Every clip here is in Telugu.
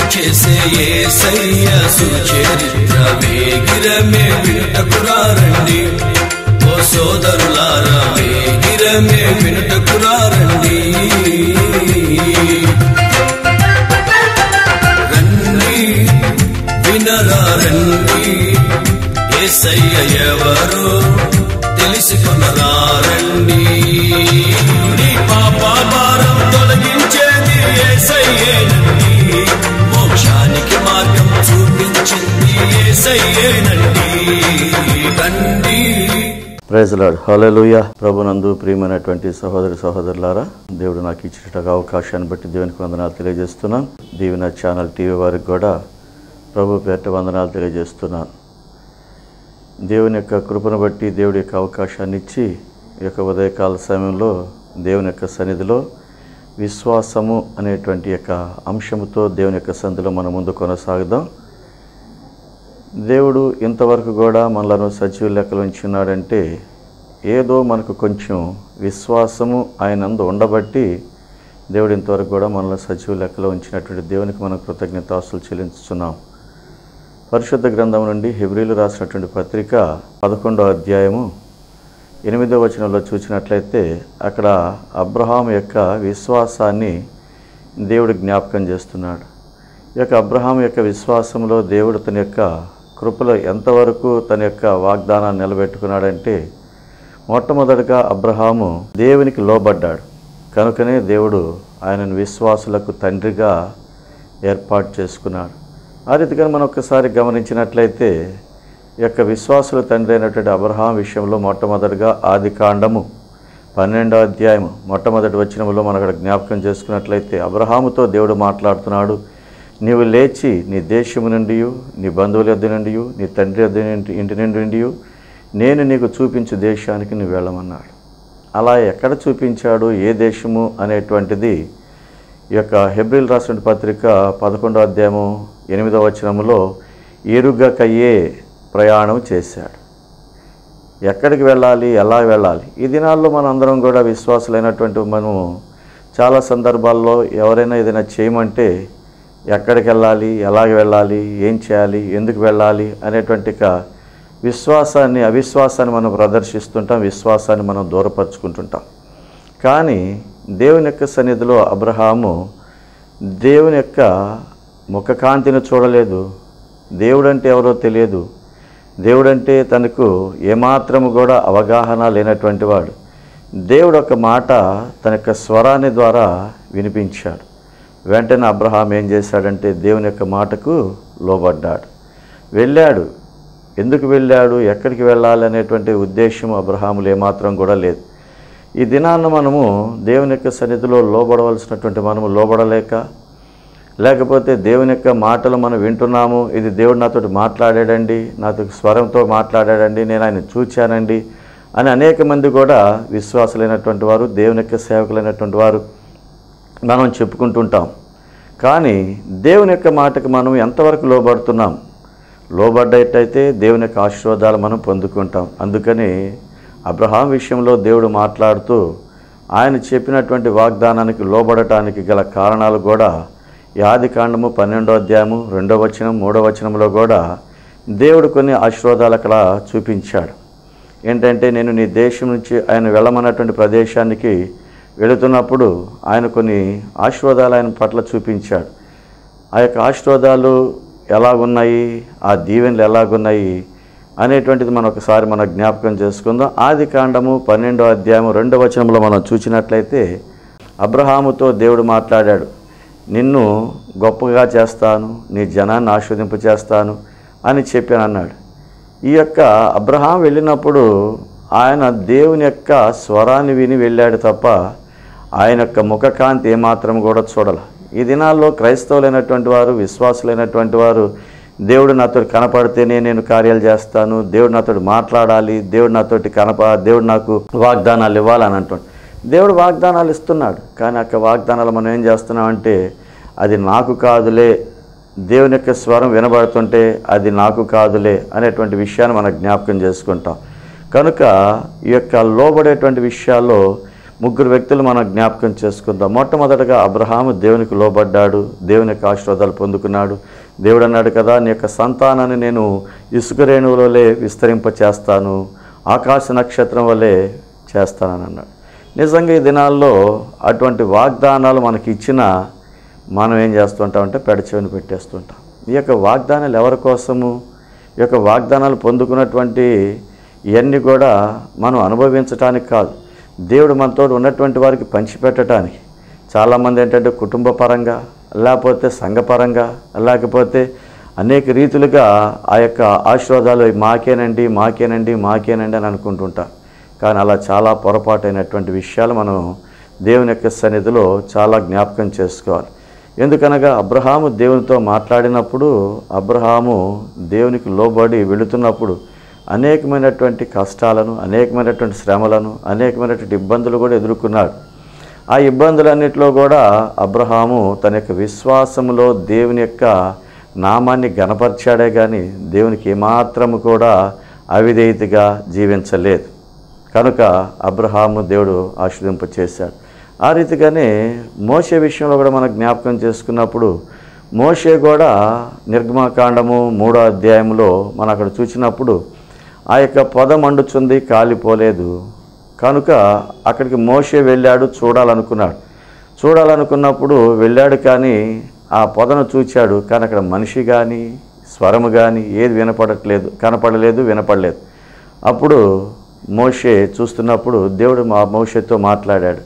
చేసే ఏసయ్య సుచరిత్ర వేగిరమే వినుటకురారండి ఓ సోదరులారా వేగిరమే వినుటకురారండి రండి వినరా రండి ఏసయ్య ఎవరు తెలుసుకునరా రండి నీ పాప భారం తొలగించేది ఏసయ్యేనండి మోక్షానికి మార్గం చూపించింది ఏసయ్యేనండి రండి ప్రైజ్ లాడ్ హల్లెలూయ ప్రభునందు ప్రియమైనటువంటి సహోదరి సహోదరులారా దేవుడు నాకు ఇచ్చిన అవకాశాన్ని బట్టి దేవునికి వందనాలు తెలియజేస్తున్నాను దీవెన ఛానల్ టీవీ వారికి కూడా ప్రభు పేట వందనాలు తెలియజేస్తున్నాను దేవుని యొక్క కృపను బట్టి దేవుడి యొక్క అవకాశాన్ని ఇచ్చి ఈ యొక్క ఉదయకాల సమయంలో దేవుని యొక్క సన్నిధిలో విశ్వాసము అనేటువంటి యొక్క అంశముతో దేవుని యొక్క సన్నిధిలో మన ముందు కొనసాగుదాం దేవుడు ఇంతవరకు కూడా మనలను సజీవ లెక్కలు ఉంచున్నాడంటే ఏదో మనకు కొంచెం విశ్వాసము ఆయనందు ఉండబట్టి దేవుడు ఇంతవరకు కూడా మనల్ని సజీవ లెక్కలో ఉంచినటువంటి దేవునికి మనం కృతజ్ఞతాస్తులు చెల్లించుతున్నాం పరిశుద్ధ గ్రంథం నుండి హెబ్రిలు రాసినటువంటి పత్రిక పదకొండో అధ్యాయము ఎనిమిదో వచనంలో చూసినట్లయితే అక్కడ అబ్రహాం యొక్క విశ్వాసాన్ని దేవుడు జ్ఞాపకం చేస్తున్నాడు ఈ యొక్క అబ్రహాం యొక్క విశ్వాసంలో దేవుడు తన యొక్క కృపలో ఎంతవరకు తన యొక్క వాగ్దానాన్ని నిలబెట్టుకున్నాడంటే మొట్టమొదటిగా అబ్రహాము దేవునికి లోబడ్డాడు కనుకనే దేవుడు ఆయనను విశ్వాసులకు తండ్రిగా ఏర్పాటు చేసుకున్నాడు ఆ రీతిగా మనం ఒక్కసారి గమనించినట్లయితే ఈ యొక్క విశ్వాసుల తండ్రి అయినటువంటి అబ్రహాం విషయంలో మొట్టమొదటిగా ఆది కాండము పన్నెండో అధ్యాయము మొట్టమొదటి వచనంలో మనం అక్కడ జ్ఞాపకం చేసుకున్నట్లయితే అబ్రహాముతో దేవుడు మాట్లాడుతున్నాడు నీవు లేచి నీ దేశము నుండి నీ బంధువుల యొద్ద నుండి నీ తండ్రి యొద్ద నుండి ఇంటి నుండి నేను నీకు చూపించు దేశానికి నువ్వు వెళ్ళమన్నాడు అలా ఎక్కడ చూపించాడు ఏ దేశము అనేటువంటిది ఈ యొక్క హెబ్రిల్ రాసిన పత్రిక పదకొండో అధ్యాయము ఎనిమిదవ వచనములో ఎరుగకయ్యే ప్రయాణం చేశాడు ఎక్కడికి వెళ్ళాలి ఎలా వెళ్ళాలి ఈ దినాల్లో మన అందరం కూడా విశ్వాసులైనటువంటి మనము చాలా సందర్భాల్లో ఎవరైనా ఏదైనా చేయమంటే ఎక్కడికి వెళ్ళాలి ఎలాగ వెళ్ళాలి ఏం చేయాలి ఎందుకు వెళ్ళాలి అనేటువంటి ఒక విశ్వాసాన్ని అవిశ్వాసాన్ని మనం ప్రదర్శిస్తుంటాం విశ్వాసాన్ని మనం దూరపరుచుకుంటుంటాం కానీ దేవుని యొక్క సన్నిధిలో అబ్రహాము దేవుని యొక్క ముఖకాంతిని చూడలేదు దేవుడంటే ఎవరో తెలియదు దేవుడంటే తనకు ఏమాత్రము కూడా అవగాహన లేనటువంటి వాడు దేవుడు ఒక మాట తన యొక్క స్వరాన్ని ద్వారా వినిపించాడు వెంటనే అబ్రహాం ఏం చేశాడంటే దేవుని యొక్క మాటకు లోబడ్డాడు వెళ్ళాడు ఎందుకు వెళ్ళాడు ఎక్కడికి వెళ్ళాలి అనేటువంటి ఉద్దేశం అబ్రహాములు ఏమాత్రం కూడా లేదు ఈ దినాన్న మనము దేవుని యొక్క సన్నిధిలో లోబడవలసినటువంటి మనము లోబడలేక లేకపోతే దేవుని యొక్క మాటలు మనం వింటున్నాము ఇది దేవుడు నాతో మాట్లాడాడండి నాతో స్వరంతో మాట్లాడాడండి నేను ఆయన చూచానండి అని అనేక మంది కూడా విశ్వాసులైనటువంటి వారు దేవుని యొక్క సేవకులైనటువంటి వారు మనం చెప్పుకుంటుంటాం కానీ దేవుని యొక్క మాటకు మనం ఎంతవరకు లోబడుతున్నాం లోబడ్డట్టయితే దేవుని యొక్క ఆశీర్వాదాలు మనం పొందుకుంటాం అందుకని అబ్రహాం విషయంలో దేవుడు మాట్లాడుతూ ఆయన చెప్పినటువంటి వాగ్దానానికి లోబడటానికి గల కారణాలు కూడా ఈ ఆది కాండము పన్నెండో అధ్యాయము రెండో వచనం మూడో వచనంలో కూడా దేవుడు కొన్ని ఆశీర్వాదాలు అక్కడ చూపించాడు ఏంటంటే నేను నీ దేశం నుంచి ఆయన వెళ్ళమన్నటువంటి ప్రదేశానికి వెళుతున్నప్పుడు ఆయన కొన్ని ఆశీర్వాదాలు ఆయన పట్ల చూపించాడు ఆ యొక్క ఆశీర్వాదాలు ఎలాగున్నాయి ఆ దీవెనలు ఎలాగున్నాయి అనేటువంటిది మనం ఒకసారి మనం జ్ఞాపకం చేసుకుందాం ఆది కాండము పన్నెండో అధ్యాయము రెండో వచనంలో మనం చూసినట్లయితే అబ్రహాముతో దేవుడు మాట్లాడాడు నిన్ను గొప్పగా చేస్తాను నీ జనాన్ని ఆస్వాదింప చేస్తాను అని చెప్పాను అన్నాడు ఈ యొక్క అబ్రహాం వెళ్ళినప్పుడు ఆయన దేవుని యొక్క స్వరాన్ని విని వెళ్ళాడు తప్ప ఆయన యొక్క ముఖకాంతి ఏమాత్రం కూడా చూడాల ఈ దినాల్లో క్రైస్తవులైనటువంటి వారు విశ్వాసులైనటువంటి వారు దేవుడు నాతో కనపడితేనే నేను కార్యాలు చేస్తాను దేవుడు నాతో మాట్లాడాలి దేవుడు నాతోటి కనప దేవుడు నాకు వాగ్దానాలు ఇవ్వాలని అంటాడు దేవుడు వాగ్దానాలు ఇస్తున్నాడు కానీ ఆ వాగ్దానాలు మనం ఏం చేస్తున్నామంటే అది నాకు కాదులే దేవుని యొక్క స్వరం వినబడుతుంటే అది నాకు కాదులే అనేటువంటి విషయాన్ని మనం జ్ఞాపకం చేసుకుంటాం కనుక ఈ యొక్క లోబడేటువంటి విషయాల్లో ముగ్గురు వ్యక్తులు మనం జ్ఞాపకం చేసుకుందాం మొట్టమొదటగా అబ్రహాము దేవునికి లోబడ్డాడు దేవుని యొక్క ఆశీర్వాదాలు పొందుకున్నాడు దేవుడు అన్నాడు కదా నీ యొక్క సంతానాన్ని నేను ఇసుక రేణువులే విస్తరింప చేస్తాను ఆకాశ నక్షత్రం వలె చేస్తానని అన్నాడు నిజంగా ఈ దినాల్లో అటువంటి వాగ్దానాలు మనకి ఇచ్చిన మనం ఏం చేస్తుంటామంటే పెడచెవిని పెట్టేస్తుంటాం ఈ యొక్క వాగ్దానాలు ఎవరి కోసము ఈ యొక్క వాగ్దానాలు పొందుకున్నటువంటి ఇవన్నీ కూడా మనం అనుభవించటానికి కాదు దేవుడు మనతో ఉన్నటువంటి వారికి పంచిపెట్టడానికి చాలామంది ఏంటంటే కుటుంబ పరంగా లేకపోతే సంఘపరంగా లేకపోతే అనేక రీతులుగా ఆ యొక్క ఆశీర్వాదాలు మాకేనండి మాకేనండి మాకేనండి అని అనుకుంటుంటారు కానీ అలా చాలా పొరపాటైనటువంటి విషయాలు మనం దేవుని యొక్క సన్నిధిలో చాలా జ్ఞాపకం చేసుకోవాలి ఎందుకనగా అబ్రహాము దేవునితో మాట్లాడినప్పుడు అబ్రహాము దేవునికి లోబడి వెళుతున్నప్పుడు అనేకమైనటువంటి కష్టాలను అనేకమైనటువంటి శ్రమలను అనేకమైనటువంటి ఇబ్బందులు కూడా ఎదుర్కొన్నాడు ఆ ఇబ్బందులన్నిటిలో కూడా అబ్రహాము తన యొక్క విశ్వాసములో దేవుని యొక్క నామాన్ని గనపరిచాడే కానీ దేవునికి ఏమాత్రము కూడా అవిధేయతగా జీవించలేదు కనుక అబ్రహాము దేవుడు ఆశీర్దింప చేశాడు ఆ రీతిగానే మోషే విషయంలో కూడా మనం జ్ఞాపకం చేసుకున్నప్పుడు మోషే కూడా నిర్గమాకాండము మూడో అధ్యాయంలో మనం అక్కడ చూసినప్పుడు ఆ యొక్క పొద మండుచుంది కాలిపోలేదు కనుక అక్కడికి మోషే వెళ్ళాడు చూడాలనుకున్నాడు చూడాలనుకున్నప్పుడు వెళ్ళాడు కానీ ఆ పొదను చూచాడు కానీ అక్కడ మనిషి కానీ స్వరము కానీ ఏది వినపడట్లేదు కనపడలేదు వినపడలేదు అప్పుడు మోషే చూస్తున్నప్పుడు దేవుడు మా మోషేతో మాట్లాడాడు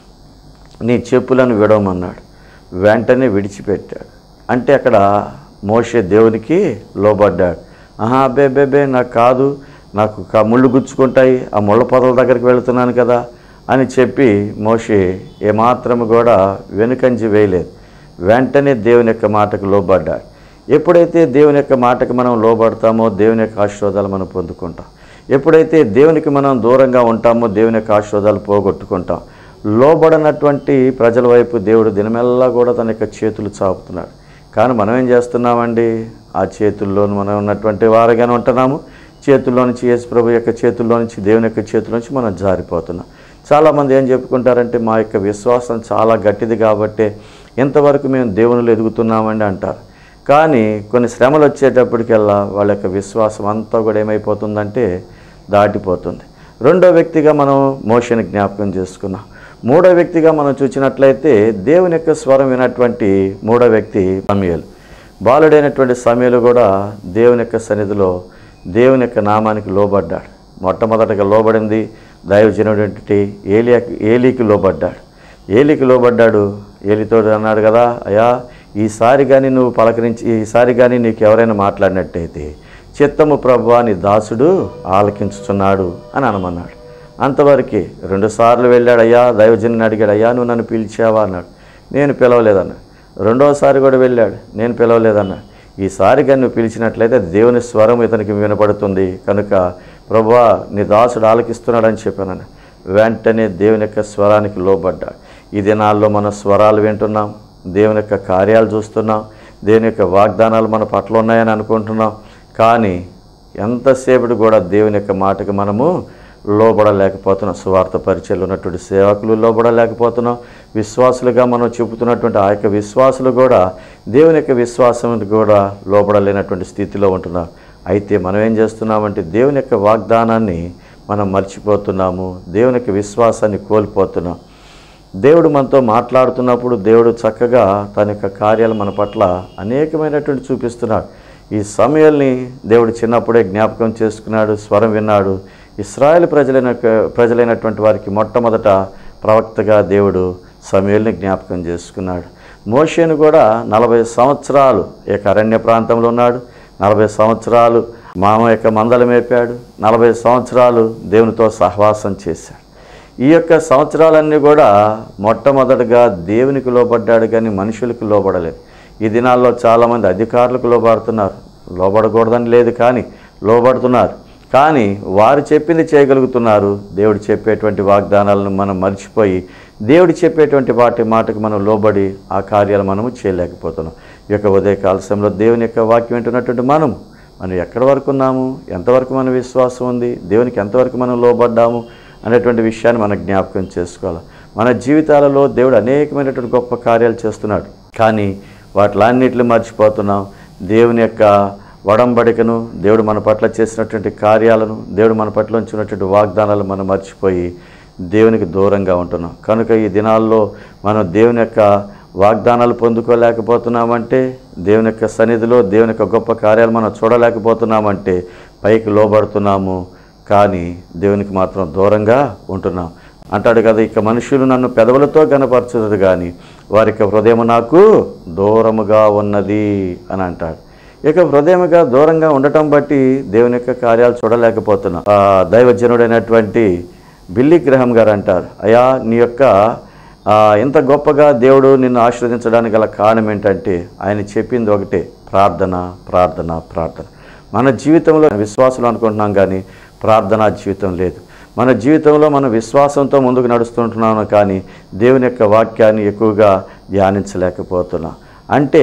నీ చెప్పులను విడవమన్నాడు వెంటనే విడిచిపెట్టాడు అంటే అక్కడ మోషే దేవునికి లోబడ్డాడు ఆహా అబ్బే బేబే నాకు కాదు నాకు క- ముళ్ళు గుచ్చుకుంటాయి ఆ ముళ్ళ పొదల దగ్గరికి వెళుతున్నాను కదా అని చెప్పి మోషే ఏమాత్రం కూడా వెనుకంజి వేయలేదు వెంటనే దేవుని యొక్క మాటకు లోబడ్డాడు ఎప్పుడైతే దేవుని యొక్క మాటకు మనం లోబడతామో దేవుని యొక్క ఆశీర్వాదాలు మనం పొందుకుంటాం ఎప్పుడైతే దేవునికి మనం దూరంగా ఉంటామో దేవుని యొక్క ఆశీర్వాదాలు పోగొట్టుకుంటాం లోబడనటువంటి ప్రజల వైపు దేవుడు దినమెల్లా కూడా తన యొక్క చేతులు చాపుతున్నాడు కానీ మనం ఏం చేస్తున్నామండి ఆ చేతుల్లో మనం ఉన్నటువంటి వారుగానే ఉంటున్నాము చేతుల్లో నుంచి యేసు ప్రభు యొక్క చేతుల్లో నుంచి దేవుని యొక్క చేతుల నుంచి మనం జారిపోతున్నాం చాలామంది ఏం చెప్పుకుంటారంటే మా యొక్క విశ్వాసం చాలా గట్టిది కాబట్టి ఇంతవరకు మేము దేవునిలో ఎదుగుతున్నామండి అంటారు కానీ కొన్ని శ్రమలు వచ్చేటప్పటికెల్లా వాళ్ళ యొక్క విశ్వాసం అంతా కూడా ఏమైపోతుందంటే దాటిపోతుంది రెండో వ్యక్తిగా మనం మోషన్ జ్ఞాపకం చేసుకున్నాం మూడో వ్యక్తిగా మనం చూసినట్లయితే దేవుని యొక్క స్వరం వినటువంటి మూడో వ్యక్తి సమయలు బాలుడైనటువంటి సమయలు కూడా దేవుని యొక్క సన్నిధిలో దేవుని యొక్క నామానికి లోబడ్డాడు మొట్టమొదటగా లోబడింది దైవజనుడి ఏలియా ఏలీకి లోబడ్డాడు ఏలికి లోబడ్డాడు ఏలితో అన్నాడు కదా అయ్యా ఈసారి కానీ నువ్వు పలకరించి ఈసారి కానీ నీకు ఎవరైనా మాట్లాడినట్టయితే చిత్తము ప్రభు నీ దాసుడు ఆలకించుచున్నాడు అని అనమన్నాడు అంతవరకు రెండుసార్లు వెళ్ళాడు అయ్యా దైవజనుని అడిగాడు అయ్యా నువ్వు నన్ను పిలిచావా అన్నాడు నేను పిలవలేదన్నాడు రెండోసారి కూడా వెళ్ళాడు నేను పిలవలేదన్నాడు ఈసారి కానీ నువ్వు పిలిచినట్లయితే దేవుని స్వరం ఇతనికి వినపడుతుంది కనుక ప్రభువా నీ దాసుడు ఆలకిస్తున్నాడని చెప్పాను వెంటనే దేవుని యొక్క స్వరానికి లోబడ్డాడు ఈ దినాల్లో మన స్వరాలు వింటున్నాం దేవుని యొక్క కార్యాలు చూస్తున్నాం దేవుని యొక్క వాగ్దానాలు మన పట్ల ఉన్నాయని అనుకుంటున్నాం కానీ ఎంతసేపటి కూడా దేవుని యొక్క మాటకి మనము లోబడలేకపోతున్నాం సువార్త పరిచయలు ఉన్నటువంటి సేవకులు లోబడలేకపోతున్నాం విశ్వాసులుగా మనం చెబుతున్నటువంటి ఆ యొక్క విశ్వాసులు కూడా దేవుని యొక్క విశ్వాసం కూడా లోబడలేనటువంటి స్థితిలో ఉంటున్నాం అయితే మనం ఏం చేస్తున్నామంటే దేవుని యొక్క వాగ్దానాన్ని మనం మర్చిపోతున్నాము దేవుని యొక్క విశ్వాసాన్ని కోల్పోతున్నాం దేవుడు మనతో మాట్లాడుతున్నప్పుడు దేవుడు చక్కగా తన యొక్క కార్యాలు మన పట్ల అనేకమైనటువంటి చూపిస్తున్నాడు ఈ సమయాల్ని దేవుడు చిన్నప్పుడే జ్ఞాపకం చేసుకున్నాడు స్వరం విన్నాడు ఇస్రాయేల్ ప్రజలైన ప్రజలైనటువంటి వారికి మొట్టమొదట ప్రవక్తగా దేవుడు సమయాల్ని జ్ఞాపకం చేసుకున్నాడు మోషేను కూడా నలభై సంవత్సరాలు ఈ యొక్క అరణ్య ప్రాంతంలో ఉన్నాడు నలభై సంవత్సరాలు మామ యొక్క మందలు మేపాడు నలభై సంవత్సరాలు దేవునితో సహవాసం చేశాడు ఈ యొక్క సంవత్సరాలన్నీ కూడా మొట్టమొదటగా దేవునికి లోబడ్డాడు కానీ మనుషులకు లోబడలేదు ఈ దినాల్లో చాలామంది అధికారులకు లోబడుతున్నారు లోబడకూడదని లేదు కానీ లోబడుతున్నారు కానీ వారు చెప్పింది చేయగలుగుతున్నారు దేవుడు చెప్పేటువంటి వాగ్దానాలను మనం మర్చిపోయి దేవుడు చెప్పేటువంటి వాటి మాటకు మనం లోబడి ఆ కార్యాలు మనము చేయలేకపోతున్నాం ఈ యొక్క ఉదయకాల సమయంలో దేవుని యొక్క వాక్యం వింటున్నటువంటి మనము మనం ఎక్కడి వరకు ఉన్నాము ఎంతవరకు మన విశ్వాసం ఉంది దేవునికి ఎంతవరకు మనం లోబడ్డాము అనేటువంటి విషయాన్ని మనం జ్ఞాపకం చేసుకోవాలి మన జీవితాలలో దేవుడు అనేకమైనటువంటి గొప్ప కార్యాలు చేస్తున్నాడు కానీ వాటిలన్నిటిని మర్చిపోతున్నాం దేవుని యొక్క వడంబడికను దేవుడు మన పట్ల చేసినటువంటి కార్యాలను దేవుడు మన పట్ల ఉంచినటువంటి వాగ్దానాలు మనం మర్చిపోయి దేవునికి దూరంగా ఉంటున్నాం కనుక ఈ దినాల్లో మనం దేవుని యొక్క వాగ్దానాలు పొందుకోలేకపోతున్నామంటే దేవుని యొక్క సన్నిధిలో దేవుని యొక్క గొప్ప కార్యాలు మనం చూడలేకపోతున్నామంటే పైకి లోబడుతున్నాము కానీ దేవునికి మాత్రం దూరంగా ఉంటున్నాం అంటాడు కదా ఇక మనుషులు నన్ను పెదవులతో గనపరచదు కానీ వారికి హృదయం నాకు దూరముగా ఉన్నది అని అంటాడు ఇక హృదయముగా దూరంగా ఉండటం బట్టి దేవుని యొక్క కార్యాలు చూడలేకపోతున్నాం ఆ దైవజనుడైనటువంటి బిల్లి గ్రహం గారు అంటారు అయా నీ యొక్క ఆ, ఇంత గొప్పగా దేవుడు నిన్ను ఆశీర్వదించడానికి గల కారణం ఏంటంటే ఆయన చెప్పింది ఒకటే ప్రార్థన ప్రార్థన ప్రార్థన మన జీవితంలో విశ్వాసం అనుకుంటున్నాం కానీ ప్రార్థనా జీవితం లేదు మన జీవితంలో మనం విశ్వాసంతో ముందుకు నడుస్తుంటున్నాము కానీ దేవుని యొక్క వాక్యాన్ని ఎక్కువగా ధ్యానించలేకపోతున్నాం అంటే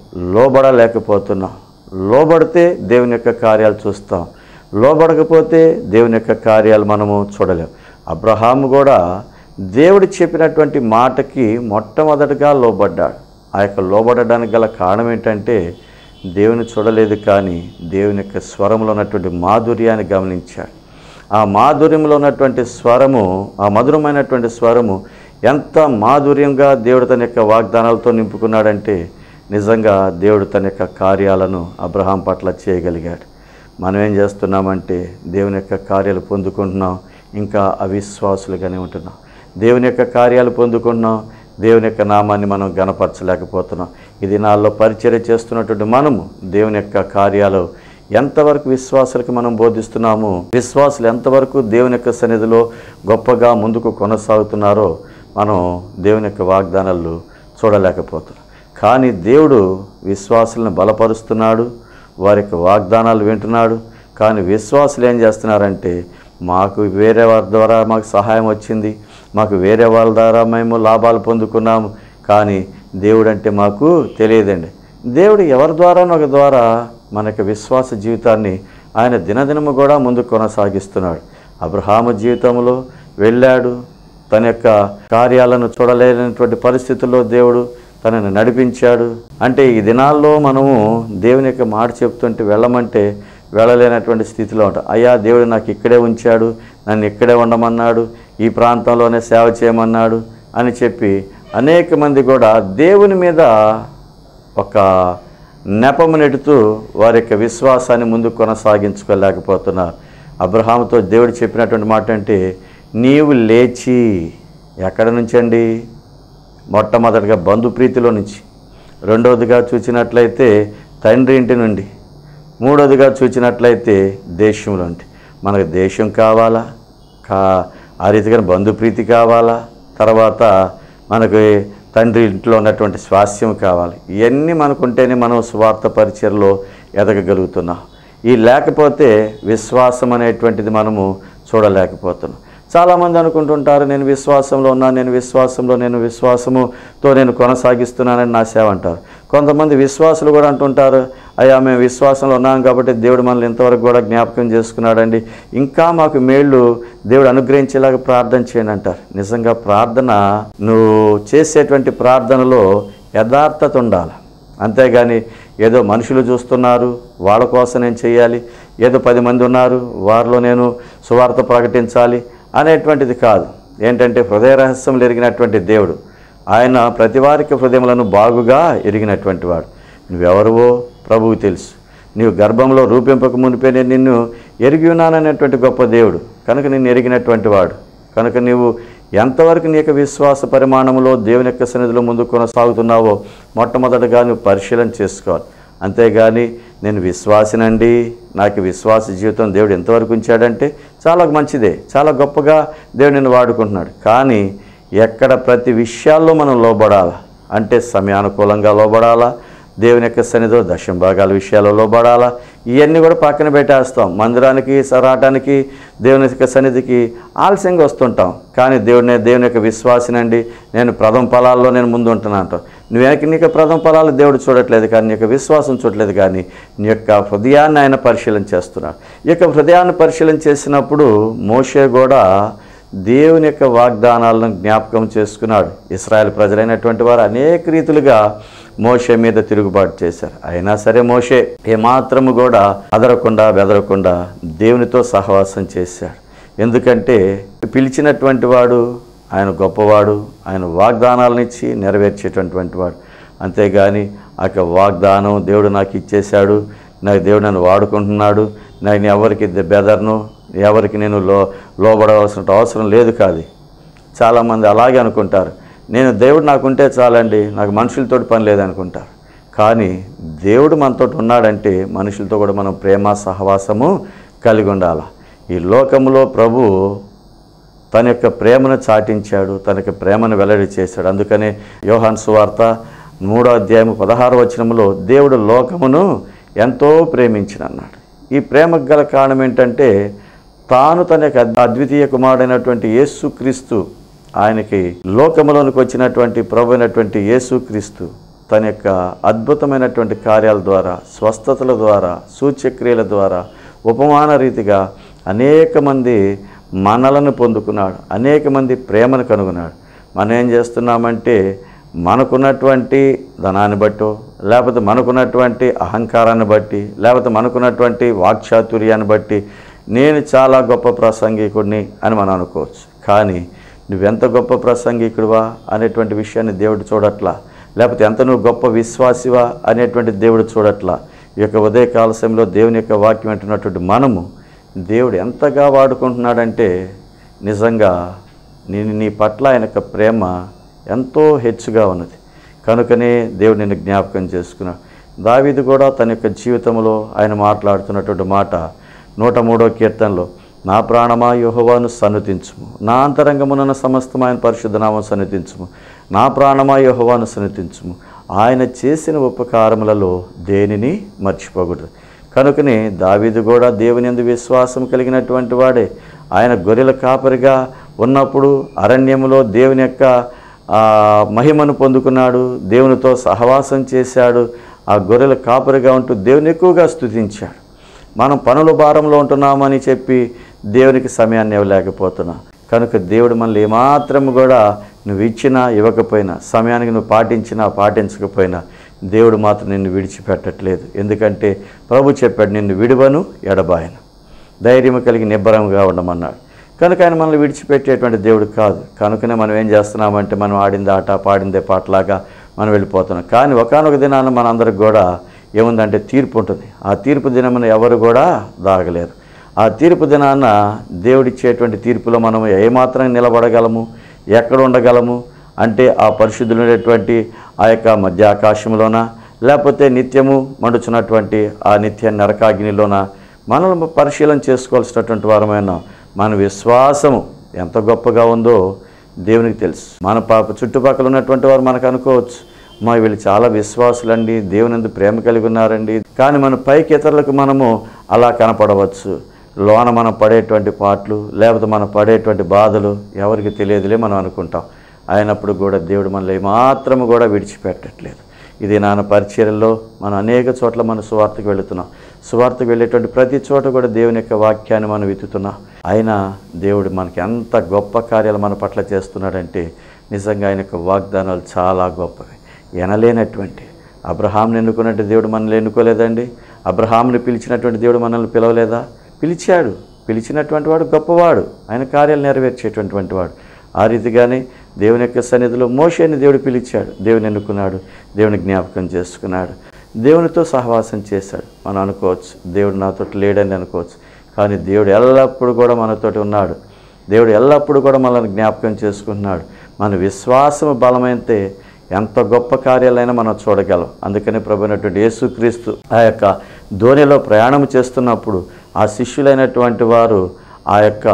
లోబడలేకపోతున్నాం లోబడితే దేవుని యొక్క కార్యాలు చూస్తాం లోబడకపోతే దేవుని యొక్క కార్యాలు మనము చూడలేం అబ్రహాము కూడా దేవుడు చెప్పినటువంటి మాటకి మొట్టమొదటిగా లోబడ్డాడు ఆ యొక్క లోబడడానికి గల కారణం ఏంటంటే దేవుని చూడలేదు కానీ దేవుని యొక్క స్వరంలో ఉన్నటువంటి మాధుర్యాన్ని గమనించాడు ఆ మాధుర్యంలో ఉన్నటువంటి స్వరము ఆ మధురమైనటువంటి స్వరము ఎంత మాధుర్యంగా దేవుడు తన యొక్క వాగ్దానాలతో నింపుకున్నాడంటే నిజంగా దేవుడు తన యొక్క కార్యాలను అబ్రహాం పట్ల చేయగలిగాడు మనం ఏం చేస్తున్నామంటే దేవుని యొక్క కార్యాలు పొందుకుంటున్నాం ఇంకా అవిశ్వాసులుగానే ఉంటున్నాం దేవుని యొక్క కార్యాలు పొందుకుంటున్నాం దేవుని యొక్క నామాన్ని మనం గనపరచలేకపోతున్నాం ఈ దినాల్లో పరిచర్య చేస్తున్నటువంటి మనము దేవుని యొక్క కార్యాలు ఎంతవరకు విశ్వాసులకు మనం బోధిస్తున్నాము విశ్వాసులు ఎంతవరకు దేవుని యొక్క సన్నిధిలో గొప్పగా ముందుకు కొనసాగుతున్నారో మనం దేవుని యొక్క వాగ్దానాలు చూడలేకపోతున్నాం కానీ దేవుడు విశ్వాసులను బలపరుస్తున్నాడు వారి యొక్క వాగ్దానాలు వింటున్నాడు కానీ విశ్వాసులు ఏం చేస్తున్నారంటే మాకు వేరే వారి ద్వారా మాకు సహాయం వచ్చింది మాకు వేరే వాళ్ళ ద్వారా మేము లాభాలు పొందుకున్నాము కానీ దేవుడు అంటే మాకు తెలియదండి దేవుడు ఎవరి ద్వారానో ఒక ద్వారా మనకి విశ్వాస జీవితాన్ని ఆయన దినదినము కూడా ముందుకు కొనసాగిస్తున్నాడు అబ్రహాము జీవితంలో వెళ్ళాడు తన యొక్క కార్యాలను చూడలేనటువంటి పరిస్థితుల్లో దేవుడు తనని నడిపించాడు అంటే ఈ దినాల్లో మనము దేవుని యొక్క మాట చెప్తుంటే వెళ్ళమంటే వెళ్ళలేనటువంటి స్థితిలో ఉంటాం అయ్యా దేవుడు నాకు ఇక్కడే ఉంచాడు నన్ను ఇక్కడే ఉండమన్నాడు ఈ ప్రాంతంలోనే సేవ చేయమన్నాడు అని చెప్పి అనేక మంది కూడా దేవుని మీద ఒక నెపము నెడుతూ వారి యొక్క విశ్వాసాన్ని ముందుకు కొనసాగించుకోలేకపోతున్నారు అబ్రహాముతో దేవుడు చెప్పినటువంటి మాట అంటే నీవు లేచి ఎక్కడ నుంచండి మొట్టమొదటిగా బంధుప్రీతిలో నుంచి రెండవదిగా చూసినట్లయితే తండ్రి ఇంటి నుండి మూడవదిగా చూసినట్లయితే దేశంలో నుండి మనకు దేశం కావాలా కా ఆ రీతిగా బంధుప్రీతి కావాలా తర్వాత మనకి తండ్రి ఇంట్లో ఉన్నటువంటి స్వాస్థ్యం కావాలి ఇవన్నీ మనకుంటేనే మనం స్వార్థ పరిచయలో ఎదగగలుగుతున్నాం ఈ లేకపోతే విశ్వాసం అనేటువంటిది మనము చూడలేకపోతున్నాం చాలామంది అనుకుంటుంటారు నేను విశ్వాసంలో ఉన్నాను నేను విశ్వాసంలో నేను విశ్వాసముతో నేను కొనసాగిస్తున్నానని నా సేవ అంటారు కొంతమంది విశ్వాసులు కూడా అంటుంటారు అయ్యా మేము విశ్వాసంలో ఉన్నాం కాబట్టి దేవుడు మనల్ని ఇంతవరకు కూడా జ్ఞాపకం చేసుకున్నాడండి ఇంకా మాకు మేళ్ళు దేవుడు అనుగ్రహించేలాగా ప్రార్థన చేయండి అంటారు నిజంగా ప్రార్థన నువ్వు చేసేటువంటి ప్రార్థనలో యథార్థత ఉండాలి అంతేగాని ఏదో మనుషులు చూస్తున్నారు వాళ్ళ కోసం నేను చేయాలి ఏదో పది మంది ఉన్నారు వారిలో నేను సువార్త ప్రకటించాలి అనేటువంటిది కాదు ఏంటంటే హృదయ రహస్యములు ఎరిగినటువంటి దేవుడు ఆయన ప్రతి వారికి హృదయములను బాగుగా ఎరిగినటువంటి వాడు నువ్వెవరువో ప్రభువు తెలుసు నీవు గర్భంలో రూపింపక మునిపే నేను నిన్ను ఎరిగి ఉన్నాననేటువంటి గొప్ప దేవుడు కనుక నిన్ను ఎరిగినటువంటి వాడు కనుక నీవు ఎంతవరకు నీ యొక్క విశ్వాస పరిమాణంలో దేవుని యొక్క సన్నిధిలో ముందుకు కొనసాగుతున్నావో మొట్టమొదటగా నువ్వు పరిశీలన చేసుకోవాలి అంతేగాని నేను విశ్వాసినండి నాకు విశ్వాస జీవితం దేవుడు ఎంతవరకు ఉంచాడంటే చాలా మంచిదే చాలా గొప్పగా దేవుడు నిన్ను వాడుకుంటున్నాడు కానీ ఎక్కడ ప్రతి విషయాల్లో మనం లోబడాలా అంటే సమయానుకూలంగా లోబడాలా దేవుని యొక్క సన్నిధిలో దశం భాగాల విషయాల్లో లోబడాలా ఇవన్నీ కూడా పక్కన పెట్టేస్తాం మందిరానికి సరాటానికి దేవుని యొక్క సన్నిధికి ఆలస్యంగా వస్తుంటాం కానీ దేవుని దేవుని యొక్క విశ్వాసినండి నేను ప్రథమ ఫలాల్లో నేను ముందు ఉంటున్నా అంటాం నువ్వు వెనక్కి నీ యొక్క ప్రథమ ఫలాలు దేవుడు చూడట్లేదు కానీ నీ యొక్క విశ్వాసం చూడట్లేదు కానీ నీ యొక్క హృదయాన్ని ఆయన పరిశీలన చేస్తున్నాడు ఈ యొక్క హృదయాన్ని పరిశీలన చేసినప్పుడు మోషే కూడా దేవుని యొక్క వాగ్దానాలను జ్ఞాపకం చేసుకున్నాడు ఇస్రాయల్ ప్రజలైనటువంటి వారు అనేక రీతులుగా మోషే మీద తిరుగుబాటు చేశారు అయినా సరే మోషే ఏమాత్రము కూడా అదరకుండా బెదరకుండా దేవునితో సహవాసం చేశాడు ఎందుకంటే పిలిచినటువంటి వాడు ఆయన గొప్పవాడు ఆయన వాగ్దానాలను ఇచ్చి నెరవేర్చేటటువంటి వాడు అంతేగాని ఆ యొక్క వాగ్దానం దేవుడు నాకు ఇచ్చేశాడు నాకు దేవుడు నన్ను వాడుకుంటున్నాడు నేను ఎవరికి బెదర్ను ఎవరికి నేను లో లోబడవలసిన అవసరం లేదు కాదు చాలామంది అలాగే అనుకుంటారు నేను దేవుడు నాకుంటే చాలండి నాకు మనుషులతో పని లేదనుకుంటారు కానీ దేవుడు మనతో ఉన్నాడంటే మనుషులతో కూడా మనం ప్రేమ సహవాసము కలిగి ఉండాలి ఈ లోకంలో ప్రభు తన యొక్క ప్రేమను చాటించాడు తన యొక్క ప్రేమను వెల్లడి చేశాడు అందుకనే యోహాన్ సువార్త మూడో అధ్యాయం పదహారు వచనంలో దేవుడు లోకమును ఎంతో ప్రేమించిన అన్నాడు ఈ ప్రేమకు గల కారణం ఏంటంటే తాను తన యొక్క అద్వితీయ కుమారుడైనటువంటి యేసుక్రీస్తు ఆయనకి లోకములోనికి వచ్చినటువంటి ప్రభు అయినటువంటి యేసుక్రీస్తు తన యొక్క అద్భుతమైనటువంటి కార్యాల ద్వారా స్వస్థతల ద్వారా సూచ్యక్రియల ద్వారా ఉపమాన రీతిగా అనేక మంది మనలను పొందుకున్నాడు అనేక మంది ప్రేమను కనుగొన్నాడు మనం ఏం చేస్తున్నామంటే మనకున్నటువంటి ధనాన్ని బట్టో లేకపోతే మనకున్నటువంటి అహంకారాన్ని బట్టి లేకపోతే మనకున్నటువంటి వాక్చాతుర్యాన్ని బట్టి నేను చాలా గొప్ప ప్రసంగికుడిని అని మనం అనుకోవచ్చు కానీ నువ్వెంత గొప్ప ప్రసంగికుడివా అనేటువంటి విషయాన్ని దేవుడు చూడట్లా లేకపోతే ఎంత నువ్వు గొప్ప విశ్వాసివా అనేటువంటి దేవుడు చూడట్లా ఈ యొక్క ఉదయకాల సమయంలో దేవుని యొక్క వాక్యం అంటున్నటువంటి మనము దేవుడు ఎంతగా వాడుకుంటున్నాడంటే నిజంగా నేను నీ పట్ల ఆయన యొక్క ప్రేమ ఎంతో హెచ్చుగా ఉన్నది కనుకనే దేవుడు నిన్ను జ్ఞాపకం చేసుకున్నాడు దావీదు కూడా తన యొక్క జీవితంలో ఆయన మాట్లాడుతున్నటువంటి మాట నూట మూడో కీర్తనలో నా ప్రాణమా యెహోవాను సన్నుతించుము నా అంతరంగమున సమస్తమైన పరిశుద్ధనామం సన్నిధించుము నా ప్రాణమా యెహోవాను సన్నిధించుము ఆయన చేసిన ఉపకారములలో దేనిని మర్చిపోకూడదు కనుకనే దావీదు కూడా దేవుని యందు విశ్వాసం కలిగినటువంటి వాడే ఆయన గొర్రెల కాపరిగా ఉన్నప్పుడు అరణ్యములో దేవుని యొక్క ఆ, మహిమను పొందుకున్నాడు దేవునితో సహవాసం చేశాడు ఆ గొర్రెల కాపరిగా ఉంటూ దేవుని ఎక్కువగా స్తుతించాడు మనం పనుల భారంలో ఉంటున్నామని చెప్పి దేవునికి సమయాన్ని ఇవ్వలేకపోతున్నాం కనుక దేవుడు మనల్ని ఏమాత్రం కూడా నువ్వు ఇచ్చినా ఇవ్వకపోయినా సమయానికి నువ్వు పాటించినా పాటించకపోయినా దేవుడు మాత్రం నిన్ను విడిచిపెట్టట్లేదు ఎందుకంటే ప్రభు చెప్పాడు నిన్ను విడువను ఎడబాయను ధైర్యం కలిగి నిబ్బరంగా ఉండమన్నాడు కనుక ఆయన మనల్ని విడిచిపెట్టేటువంటి దేవుడు కాదు కనుకనే మనం ఏం చేస్తున్నామంటే మనం ఆడింది ఆట పాడిందే పాటలాగా మనం వెళ్ళిపోతున్నాం కానీ ఒకనొక దినాన మనందరికి కూడా ఏముందంటే తీర్పు ఉంటుంది ఆ తీర్పు దినమున ఎవరు కూడా దాగలేరు ఆ తీర్పు దినాన దేవుడిచ్చేటువంటి తీర్పులో మనం ఏమాత్రం నిలబడగలము ఎక్కడ ఉండగలము అంటే ఆ పరిశుద్ధులైనటువంటి ఆ యొక్క మధ్య ఆకాశంలోన లేకపోతే నిత్యము మండుచున్నటువంటి ఆ నిత్య నరకాగ్నిలోన మనల్ని పరిశీలన చేసుకోవాల్సినటువంటి వారమైన మన విశ్వాసము ఎంత గొప్పగా ఉందో దేవునికి తెలుసు మన పాప చుట్టుపక్కల ఉన్నటువంటి వారు మనకు అనుకోవచ్చు మా వీళ్ళు చాలా విశ్వాసులండి దేవుని ఎందు ప్రేమ కలిగి ఉన్నారండి కానీ మన పైకి ఇతరులకు మనము అలా కనపడవచ్చు లోన మనం పడేటువంటి పాటలు లేకపోతే మనం పడేటువంటి బాధలు ఎవరికి తెలియదులే మనం అనుకుంటాం అయినప్పుడు కూడా దేవుడు మనల్ని మాత్రము కూడా విడిచిపెట్టట్లేదు ఇది నాన్న పరిచర్యల్లో మనం అనేక చోట్ల మన సువార్తకు వెళుతున్నాం సువార్తకు వెళ్ళేటువంటి ప్రతి చోట కూడా దేవుని యొక్క వాక్యాన్ని మనం వెతుకుతున్నాం అయినా దేవుడు మనకి ఎంత గొప్ప కార్యాలు మన పట్ల చేస్తున్నాడంటే నిజంగా ఆయన యొక్క వాగ్దానాలు చాలా గొప్పవి ఎనలేనటువంటి అబ్రహాంని ఎన్నుకున్నట్టు దేవుడు మనల్ని ఎన్నుకోలేదండి అబ్రహాంని పిలిచినటువంటి దేవుడు మనల్ని పిలవలేదా పిలిచాడు పిలిచినటువంటి వాడు గొప్పవాడు ఆయన కార్యాలు నెరవేర్చేటటువంటి వాడు ఆ రీతిగానే దేవుని యొక్క సన్నిధిలో మోషేని దేవుడు పిలిచాడు దేవుని ఎన్నుకున్నాడు దేవుని జ్ఞాపకం చేసుకున్నాడు దేవునితో సహవాసం చేశాడు మనం అనుకోవచ్చు దేవుడు నాతో లేడని అనుకోవచ్చు కానీ దేవుడు ఎల్లప్పుడూ కూడా మనతోటి ఉన్నాడు దేవుడు ఎల్లప్పుడూ కూడా మనల్ని జ్ఞాపకం చేసుకుంటున్నాడు మన విశ్వాసం బలమైతే ఎంత గొప్ప కార్యాలైనా మనం చూడగలం అందుకని ప్రభు అయినటువంటి యేసుక్రీస్తు ఆ యొక్క ధోనిలో ప్రయాణం చేస్తున్నప్పుడు ఆ శిష్యులైనటువంటి వారు ఆ యొక్క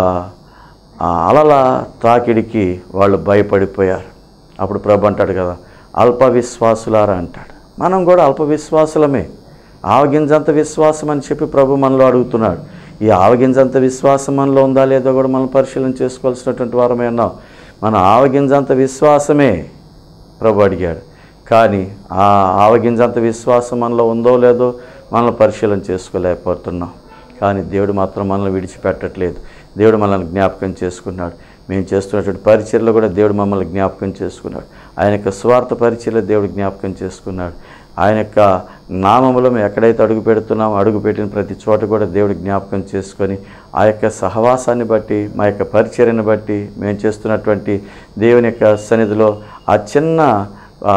ఆ అలల తాకిడికి వాళ్ళు భయపడిపోయారు అప్పుడు ప్రభు అంటాడు కదా అల్ప విశ్వాసులారా అంటాడు మనం కూడా అల్ప విశ్వాసులమే ఆవగింజంత విశ్వాసం అని చెప్పి ప్రభు మనలో అడుగుతున్నాడు ఈ ఆవగింజంత విశ్వాసం మనలో ఉందా లేదో కూడా మనం పరిశీలన చేసుకోవాల్సినటువంటి వారమే ఉన్నాం మన ఆవగింజంత విశ్వాసమే ప్రభు అడిగాడు కానీ ఆ ఆవగింజంత విశ్వాసం మనలో ఉందో లేదో మనల్ని పరిశీలన చేసుకోలేకపోతున్నాం కానీ దేవుడు మాత్రం మనల్ని విడిచిపెట్టట్లేదు దేవుడు మనల్ని జ్ఞాపకం చేసుకున్నాడు మేము చేస్తున్నటువంటి పరిచయలో కూడా దేవుడు మమ్మల్ని జ్ఞాపకం చేసుకున్నాడు ఆయన యొక్క స్వార్థ పరిచయలో దేవుడు జ్ఞాపకం చేసుకున్నాడు ఆయన యొక్క నామములో మేము ఎక్కడైతే అడుగు పెడుతున్నామో అడుగు పెట్టిన ప్రతి చోట కూడా దేవుడు జ్ఞాపకం చేసుకొని ఆ యొక్క సహవాసాన్ని బట్టి మా యొక్క పరిచర్యను బట్టి మేము చేస్తున్నటువంటి దేవుని యొక్క సన్నిధిలో ఆ చిన్న ఆ,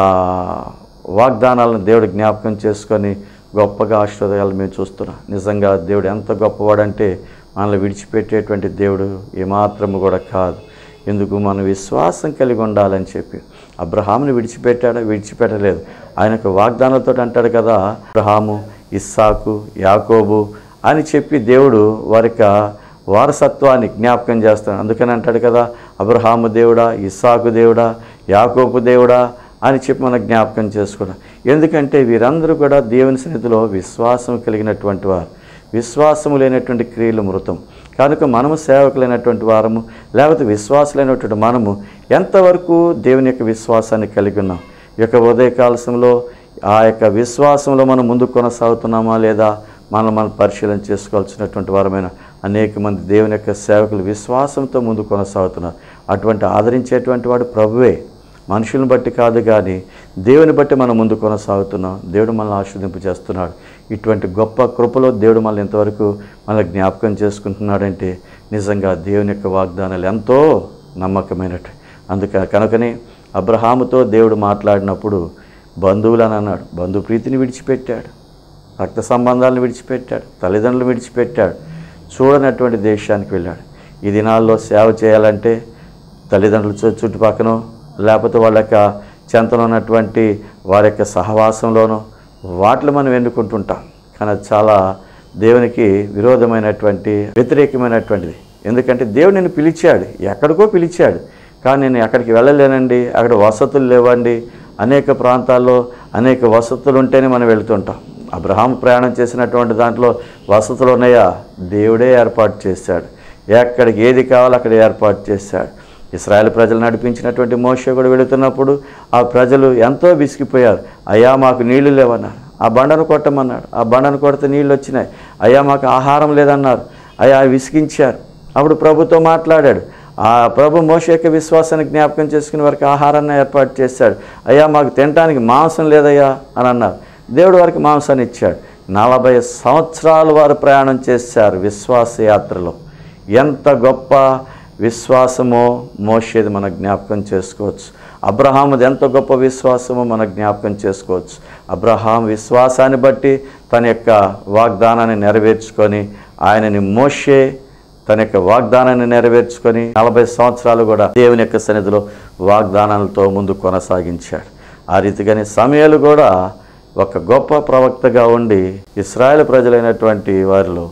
వాగ్దానాలను దేవుడు జ్ఞాపకం చేసుకొని గొప్పగా ఆశీర్వాదాలు మేము చూస్తున్నాం నిజంగా దేవుడు ఎంత గొప్పవాడంటే మనల్ని విడిచిపెట్టేటువంటి దేవుడు ఏమాత్రము కూడా కాదు ఎందుకు మనం విశ్వాసం కలిగి ఉండాలని చెప్పి అబ్రహాముని విడిచిపెట్టాడా విడిచిపెట్టలేదు ఆయనకు వాగ్దానాలతో అంటాడు కదా అబ్రహాము ఇస్సాకు యాకోబు అని చెప్పి దేవుడు వారికి వారసత్వాన్ని జ్ఞాపకం చేస్తాడు అందుకని అంటాడు కదా అబ్రహాము దేవుడా ఇస్సాకు దేవుడా యాకోబు దేవుడా అని చెప్పి మనం జ్ఞాపకం చేసుకోవడం ఎందుకంటే వీరందరూ కూడా దేవుని సన్నిధిలో విశ్వాసం కలిగినటువంటి వారు విశ్వాసము లేనటువంటి క్రియలు మృతం కనుక మనము సేవకులైనటువంటి వారము లేకపోతే విశ్వాసులైనటువంటి మనము ఎంతవరకు దేవుని యొక్క విశ్వాసాన్ని కలిగి ఉన్నాం ఈ యొక్క ఉదయకాలశంలో ఆ యొక్క విశ్వాసంలో మనం ముందుకు కొనసాగుతున్నామా లేదా మనం మనం పరిశీలన చేసుకోవాల్సినటువంటి వారమైన అనేక మంది దేవుని యొక్క సేవకులు విశ్వాసంతో ముందు కొనసాగుతున్నారు అటువంటి ఆదరించేటువంటి వాడు ప్రభువే మనుషులను బట్టి కాదు కానీ దేవుని బట్టి మనం ముందు కొనసాగుతున్నాం దేవుడు మనల్ని ఆశీర్దింపు చేస్తున్నాడు ఇటువంటి గొప్ప కృపలో దేవుడు మనల్ని ఇంతవరకు మనల్ని జ్ఞాపకం చేసుకుంటున్నాడంటే నిజంగా దేవుని యొక్క వాగ్దానాలు ఎంతో నమ్మకమైనట్టు అందుక కనుకనే అబ్రహాముతో దేవుడు మాట్లాడినప్పుడు బంధువులని అన్నాడు బంధు ప్రీతిని విడిచిపెట్టాడు రక్త సంబంధాలను విడిచిపెట్టాడు తల్లిదండ్రులు విడిచిపెట్టాడు చూడనటువంటి దేశానికి వెళ్ళాడు ఈ దినాల్లో సేవ చేయాలంటే తల్లిదండ్రుల చు- చుట్టుపక్కనో లేకపోతే వాళ్ళ యొక్క చెంతలో ఉన్నటువంటి వారి యొక్క సహవాసంలోనో వాటిని మనం ఎన్నుకుంటుంటాం కానీ అది చాలా దేవునికి విరోధమైనటువంటి వ్యతిరేకమైనటువంటిది ఎందుకంటే దేవుడు నిన్ను పిలిచాడు ఎక్కడికో పిలిచాడు కానీ నేను ఎక్కడికి వెళ్ళలేనండి అక్కడ వసతులు లేవండి అనేక ప్రాంతాల్లో అనేక వసతులు ఉంటేనే మనం వెళుతుంటాం అబ్రహాం ప్రయాణం చేసినటువంటి దాంట్లో వసతులు ఉన్నాయా దేవుడే ఏర్పాటు చేశాడు ఎక్కడికి ఏది కావాలో అక్కడ ఏర్పాటు చేశాడు ఇస్రాయేల్ ప్రజలు నడిపించినటువంటి మోషే కూడా వెళుతున్నప్పుడు ఆ ప్రజలు ఎంతో విసిగిపోయారు అయ్యా మాకు నీళ్లు లేవన్నారు ఆ బండను కొట్టమన్నాడు ఆ బండను కొడితే నీళ్ళు వచ్చినాయి అయ్యా మాకు ఆహారం లేదన్నారు అయ్యా విసిగించారు అప్పుడు ప్రభుతో మాట్లాడాడు ఆ ప్రభు మోష యొక్క విశ్వాసాన్ని జ్ఞాపకం చేసుకునే వారికి ఆహారాన్ని ఏర్పాటు చేశాడు అయ్యా మాకు తినడానికి మాంసం లేదయ్యా అని అన్నారు దేవుడు వారికి మాంసాన్ని ఇచ్చాడు నలభై సంవత్సరాలు వారు ప్రయాణం చేశారు విశ్వాస యాత్రలో ఎంత గొప్ప విశ్వాసమో మోషేది మన జ్ఞాపకం చేసుకోవచ్చు అబ్రహాముది ఎంత గొప్ప విశ్వాసమో మన జ్ఞాపకం చేసుకోవచ్చు అబ్రహాం విశ్వాసాన్ని బట్టి తన యొక్క వాగ్దానాన్ని నెరవేర్చుకొని ఆయనని మోషే తన యొక్క వాగ్దానాన్ని నెరవేర్చుకొని నలభై సంవత్సరాలు కూడా దేవుని యొక్క సన్నిధిలో వాగ్దానాలతో ముందు కొనసాగించాడు ఆ రీతిగానే సమయాలు కూడా ఒక గొప్ప ప్రవక్తగా ఉండి ఇస్రాయేల్ ప్రజలైనటువంటి వారిలో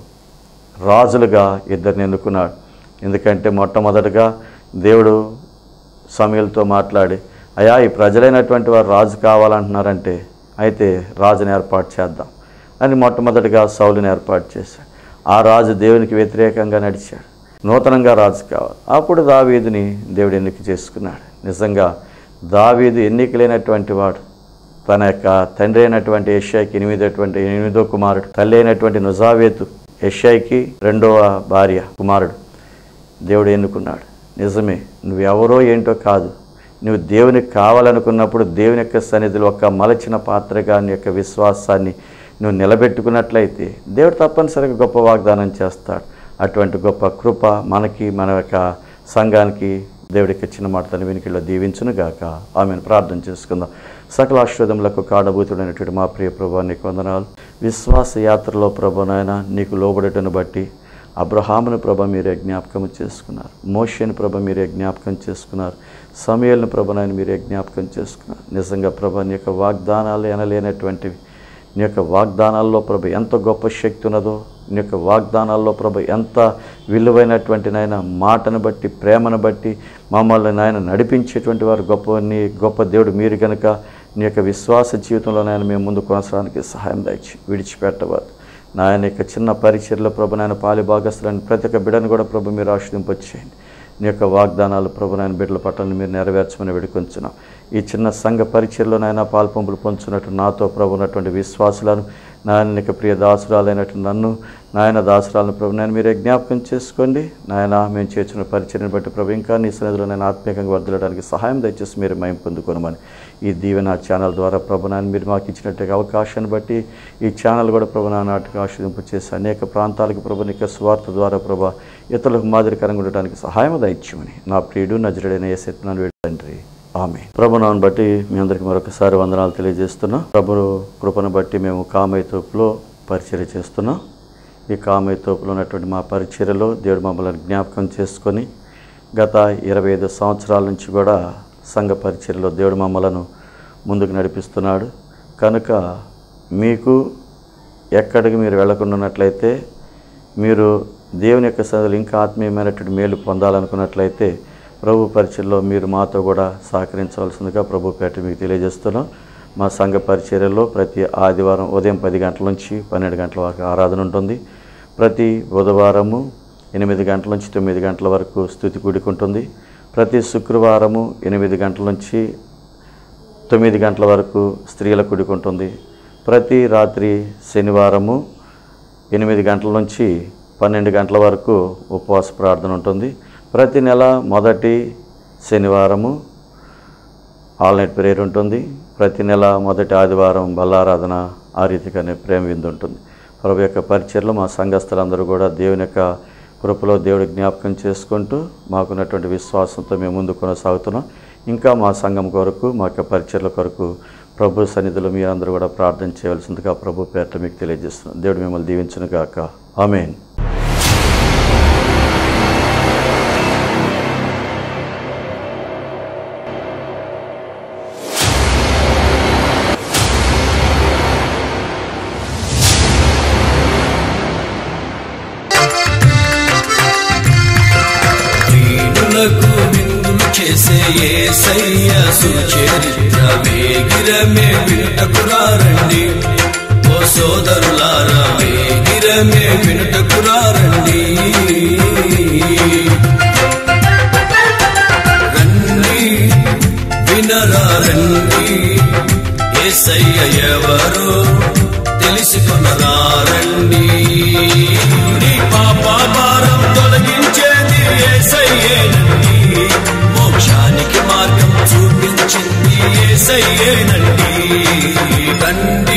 రాజులుగా ఇద్దరిని ఎన్నుకున్నాడు ఎందుకంటే మొట్టమొదటగా దేవుడు సమయలతో మాట్లాడి అయా ఈ ప్రజలైనటువంటి వారు రాజు కావాలంటున్నారంటే అయితే రాజుని ఏర్పాటు చేద్దాం అని మొట్టమొదటిగా సౌలుని ఏర్పాటు చేశాడు ఆ రాజు దేవునికి వ్యతిరేకంగా నడిచాడు నూతనంగా రాజు కావాలి అప్పుడు దావీదుని దేవుడు ఎన్నిక చేసుకున్నాడు నిజంగా దావీదు ఎన్నికలైనటువంటి వాడు తన యొక్క తండ్రి అయినటువంటి ఏషియాకి ఎనిమిదటువంటి ఎనిమిదో కుమారుడు తల్లి అయినటువంటి నుజావేతు ఏషియాకి రెండవ భార్య కుమారుడు దేవుడు ఎన్నుకున్నాడు నిజమే నువ్వెవరో ఏంటో కాదు నువ్వు దేవునికి కావాలనుకున్నప్పుడు దేవుని యొక్క సన్నిధిలో ఒక మలచిన పాత్రగా నీ యొక్క విశ్వాసాన్ని నువ్వు నిలబెట్టుకున్నట్లయితే దేవుడు తప్పనిసరిగా గొప్ప వాగ్దానం చేస్తాడు అటువంటి గొప్ప కృప మనకి మన యొక్క సంఘానికి దేవుడికి ఇచ్చిన మాట తన వెనుకల్లో దీవించును గాక ఆమెను ప్రార్థన చేసుకుందాం సకల ఆశ్రదములకు కాడబూతుడైనటువంటి మా ప్రియ ప్రభా నీకు వందనాలు విశ్వాస యాత్రలో ప్రభు నాయన నీకు లోబడటను బట్టి అబ్రహామును ప్రభ మీరే జ్ఞాపకం చేసుకున్నారు మోషేని ప్రభ మీరే జ్ఞాపకం చేసుకున్నారు సమయలను ప్రభనాయని మీరే జ్ఞాపకం చేసుకున్నారు నిజంగా ప్రభ నీ యొక్క వాగ్దానాలు ఎనలేనటువంటివి నీ యొక్క వాగ్దానాల్లో ప్రభ ఎంత గొప్ప శక్తి ఉన్నదో నీ యొక్క వాగ్దానాల్లో ప్రభ ఎంత విలువైనటువంటి నాయన మాటను బట్టి ప్రేమను బట్టి మమ్మల్ని నాయన నడిపించేటువంటి వారు గొప్ప నీ గొప్ప దేవుడు మీరు కనుక నీ యొక్క విశ్వాస జీవితంలో నాయన మేము ముందు కొనసాగడానికి సహాయం దయచి విడిచిపెట్టవద్దు నాయన యొక్క చిన్న పరిచర్లో ప్రభు నాయన పాలి భాగస్తులని ప్రతి ఒక్క బిడను కూడా ప్రభు మీరు ఆశ్రదింపచ్చేయండి నీ యొక్క వాగ్దానాలు ప్రభు నాయన బిడ్డల పట్ల మీరు నెరవేర్చమని వేడుకొంచున్నాం ఈ చిన్న సంఘ పరిచయలో నాయన పాల్పంపులు పొంచున్నట్టు నాతో ప్రభు ఉన్నటువంటి విశ్వాసులను నాయన యొక్క ప్రియ దాసురాలైనట్టు నన్ను నాయన దాసరాలను ప్రభు నేను మీరే జ్ఞాపకం చేసుకోండి నాయన మేము చేసిన పరిచయను బట్టి ప్రభు ఇంకా నీ సన్నిధిలో నేను ఆత్మీయంగా వర్దలడానికి సహాయం దయచేసి మీరు మేము పొందుకోనమని ఈ దీవెన ఛానల్ ద్వారా ప్రభు నాయన మీరు మాకు ఇచ్చినట్టు అవకాశాన్ని బట్టి ఈ ఛానల్ కూడా ప్రభు నా నాటికి ఆశ్రదింపు చేసి అనేక ప్రాంతాలకు ప్రభు నీకు స్వార్థ ద్వారా ప్రభు ఇతరులకు మాదిరికరంగా ఉండడానికి సహాయం దయచేయమని నా ప్రియుడు నజరుడైన ఏ సత్యనారాయణ తండ్రి ఆమె ప్రభునాన్ని బట్టి మీ అందరికి మరొకసారి వందనాలు తెలియజేస్తున్నాం ప్రభు కృపను బట్టి మేము కామయ్యతోపులో పరిచర్య చేస్తున్నాం ఈ కామయ్యతోపులో ఉన్నటువంటి మా పరిచర్యలో దేవుడు మమ్మల్ని జ్ఞాపకం చేసుకొని గత ఇరవై ఐదు సంవత్సరాల నుంచి కూడా సంఘ పరిచర్యలో దేవుడు మమ్మలను ముందుకు నడిపిస్తున్నాడు కనుక మీకు ఎక్కడికి మీరు వెళ్లకుండా ఉన్నట్లయితే మీరు దేవుని యొక్క సదులు ఇంకా ఆత్మీయమైనటువంటి మేలు పొందాలనుకున్నట్లయితే ప్రభు పరిచయలో మీరు మాతో కూడా సహకరించవలసిందిగా ప్రభు పేట మీకు తెలియజేస్తున్నాం మా సంఘ పరిచర్యలో ప్రతి ఆదివారం ఉదయం పది గంటల నుంచి పన్నెండు గంటల వరకు ఆరాధన ఉంటుంది ప్రతి బుధవారము ఎనిమిది గంటల నుంచి తొమ్మిది గంటల వరకు స్థుతి కూడుకుంటుంది ప్రతి శుక్రవారము ఎనిమిది గంటల నుంచి తొమ్మిది గంటల వరకు స్త్రీల కుడికుంటుంది ప్రతి రాత్రి శనివారము ఎనిమిది గంటల నుంచి పన్నెండు గంటల వరకు ఉపవాస ప్రార్థన ఉంటుంది ప్రతి నెల మొదటి శనివారము ఆల్ నైట్ ప్రేయర్ ఉంటుంది ప్రతి నెల మొదటి ఆదివారం బల్లారాధన ఆ రీతిగానే ప్రేమ విందు ఉంటుంది ప్రభు యొక్క పరిచయలో మా సంఘస్థులందరూ కూడా దేవుని యొక్క కృపలో దేవుడి జ్ఞాపకం చేసుకుంటూ మాకున్నటువంటి విశ్వాసంతో మేము ముందు కొనసాగుతున్నాం ఇంకా మా సంఘం కొరకు మా యొక్క పరిచయల కొరకు ప్రభు సన్నిధిలో మీరందరూ కూడా ప్రార్థన చేయవలసిందిగా ప్రభు పేరిట మీకు తెలియజేస్తున్నాం దేవుడు మిమ్మల్ని దీవించును గాక ఆమెన్ దీనులకు విందులు చేసే ఏసయ్య సుచరిత్ర వేగిరమే వినుటకురారండి ఓ సోదరులారా వేగిరమే వినుటకురారండి రండి వినరా రండి ఏసయ్య ఎవరో తెలుసుకునరా రండి నీ పాప భారం తొలగించేది ఏసయ్యేనండి మోక్షానికి మార్గం చూపించింది ఏసయ్యేనండి రండి